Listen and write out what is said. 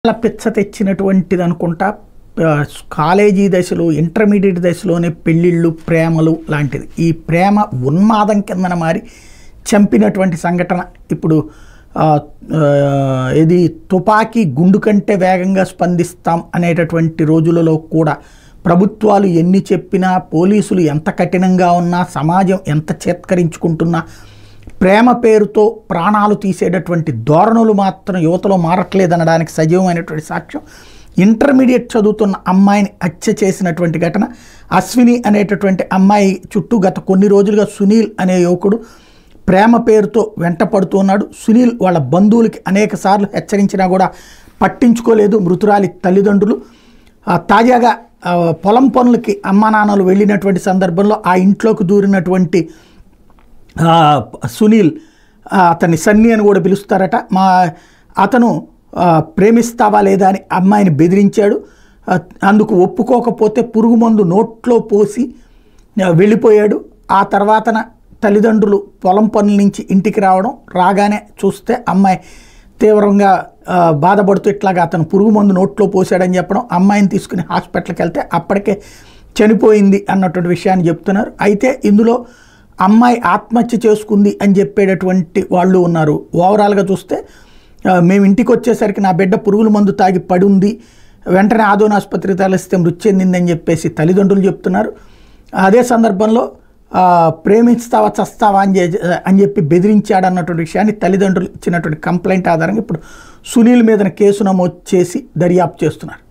చాలా పిచ్చ తెచ్చినటువంటిది అనుకుంటా ఆ, కాలేజీ దశలో ఇంటర్మీడియట్ దశలోనే పెళ్ళిళ్ళు ప్రేమలు లాంటిది ఈ ప్రేమ ఉన్మాదం కిందన మారి చంపినటువంటి సంఘటన ఇప్పుడు ఆ, ఆ, ఇది తుపాకీ గుండు కంటే వేగంగా స్పందిస్తాం అనేటటువంటి రోజులలో కూడా ప్రభుత్వాలు ఎన్ని చెప్పినా పోలీసులు ఎంత కఠినంగా ఉన్నా సమాజం ఎంత చేత్కరించుకుంటున్నా ప్రేమ పేరుతో ప్రాణాలు తీసేటటువంటి ధోరణులు మాత్రం యువతలో మారట్లేదనడానికి సజీవమైనటువంటి సాక్ష్యం ఇంటర్మీడియట్ చదువుతున్న అమ్మాయిని హత్య చేసినటువంటి ఘటన అశ్విని అనేటటువంటి అమ్మాయి చుట్టూ గత కొన్ని రోజులుగా సునీల్ అనే యువకుడు ప్రేమ పేరుతో వెంట పడుతున్నాడు సునీల్ వాళ్ళ బంధువులకి అనేక సార్లు హెచ్చరించినా కూడా పట్టించుకోలేదు మృతురాలి తల్లిదండ్రులు ఆ, తాజాగా ఆ, పొలం పనులకి అమ్మా నాన్నలు వెళ్ళినటువంటి సందర్భంలో ఆ ఇంట్లోకి దూరినటువంటి ఆ, సునీల్ ఆ, అతన్ని సన్నీ అని కూడా పిలుస్తారట మా అతను ఆ, ప్రేమిస్తావా లేదా అని అమ్మాయిని బెదిరించాడు ఆ, అందుకు ఒప్పుకోకపోతే పురుగు మందు నోట్లో పోసి ఆ, వెళ్ళిపోయాడు ఆ తర్వాతన తల్లిదండ్రులు పొలం పనుల నుంచి ఇంటికి రావడం రాగానే చూస్తే అమ్మాయి తీవ్రంగా ఆ, బాధపడుతూ ఇట్లాగా అతను పురుగు మందు నోట్లో పోసాడని చెప్పడం అమ్మాయిని తీసుకుని హాస్పిటల్కి వెళ్తే అప్పటికే చనిపోయింది అన్నటువంటి విషయాన్ని చెప్తున్నారు అయితే ఇందులో అమ్మాయి ఆత్మహత్య చేసుకుంది అని చెప్పేటటువంటి వాళ్ళు ఉన్నారు ఓవరాల్గా చూస్తే ఆ, మేము ఇంటికి వచ్చేసరికి నా బిడ్డ పురుగుల మందు తాగి పడి ఉంది వెంటనే ఆదోని ఆసుపత్రికి తరలిస్తే మృతి చెందిందని చెప్పేసి తల్లిదండ్రులు చెప్తున్నారు అదే సందర్భంలో ఆ, ప్రేమిస్తావా చస్తావా అని చె- అని చెప్పి బెదిరించాడు అన్నటువంటి విషయాన్ని తల్లిదండ్రులు ఇచ్చినటువంటి కంప్లైంట్ ఆధారంగా ఇప్పుడు సునీల్ మీదన కేసు నమోదు చేసి దర్యాప్తు చేస్తున్నారు